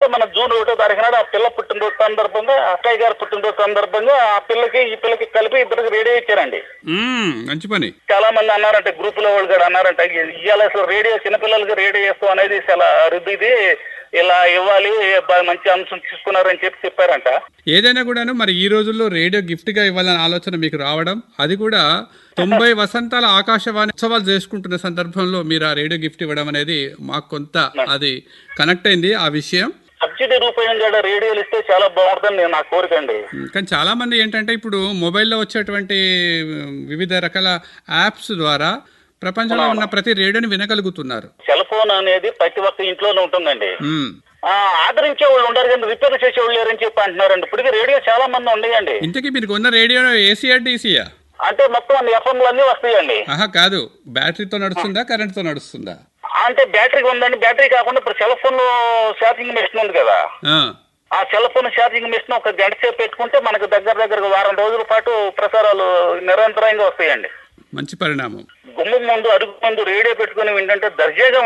మన జూన్ ఒకటో తారీఖు నాడు ఆ పిల్ల పుట్టినరోజు సందర్భంగా అక్కయ్య గారు పుట్టినరోజు సందర్భంగా ఆ పిల్లకి ఈ పిల్లకి కలిపి ఇద్దరికి రేడియో ఇచ్చారండి మ్మ్, మంచి పని చాలా మంది అన్నారంటే గ్రూప్ లో వాళ్ళు కూడా అన్నారంట ఇవాళ అసలు రేడియో చిన్నపిల్లలకి రేడియో వేస్తాం అనేది చాలా అరుదు ఇది ఇలా ఇవ్వాలి బాగా మంచి అంశం తీసుకున్నారని చెప్పి చెప్పారంట ఏదైనా కూడాను మరి ఈ రోజుల్లో రేడియో గిఫ్ట్ గా ఇవ్వాలనే ఆలోచన మీకు రావడం అది కూడా తొంభై వసంతాల ఆకాశవాణి ఉత్సవాలు చేసుకుంటున్న సందర్భంలో మీరు ఆ రేడియో గిఫ్ట్ ఇవ్వడం అనేది మాకు కొంత అది కనెక్ట్ అయింది ఆ విషయం సబ్సిడీ రూపాయలు కూడా రేడియోలు ఇస్తే చాలా బాగుంటుందని నేను నా కోరిక అండి కానీ చాలా మంది ఏంటంటే ఇప్పుడు మొబైల్లో వచ్చేటువంటి ఉమ్, వివిధ రకాల యాప్స్ ద్వారా ప్రపంచంలో ఉన్న ప్రతి రేడియోని వినగలుగుతున్నారు సెల్ ఫోన్ అనేది ప్రతి ఒక్క ఇంట్లోనే ఉంటుందండి ఉమ్. ఆ, ఆదరించే వాళ్ళు ఉండరు కానీ రిపేర్ చేసేవాళ్ళు లేరని చెప్పి అంటున్నారండి ఇప్పటికీ రేడియో చాలా మంది ఉన్నాయండి ఇంతకీ మీరు కొన్న రేడియో ఏసీఆర్ డీసీయా అంటే మొత్తం అన్ని ఎఫ్ఎంలు అన్ని వస్తాయండి ఆహా కాదు బ్యాటరీతో నడుస్తుందా కరెంట్తో నడుస్తుందా అంటే బ్యాటరీ ఉందండి బ్యాటరీ కాకుండా ఇప్పుడు సెల్ ఫోన్ ఛార్జింగ్ మిషన్ ఉంది కదా ఆ, ఆ సెల్ ఫోన్ ఛార్జింగ్ మిషన్ ఒక గంట సేపు పెట్టుకుంటే మనకు దగ్గర దగ్గర వారం రోజుల పాటు ప్రసారాలు నిరంతరంగా వస్తాయండి మంచి పరిణామం గుమ్మం ముందు అడుగు ముందు రేడియో పెట్టుకుని వింటుంటే దర్జాగా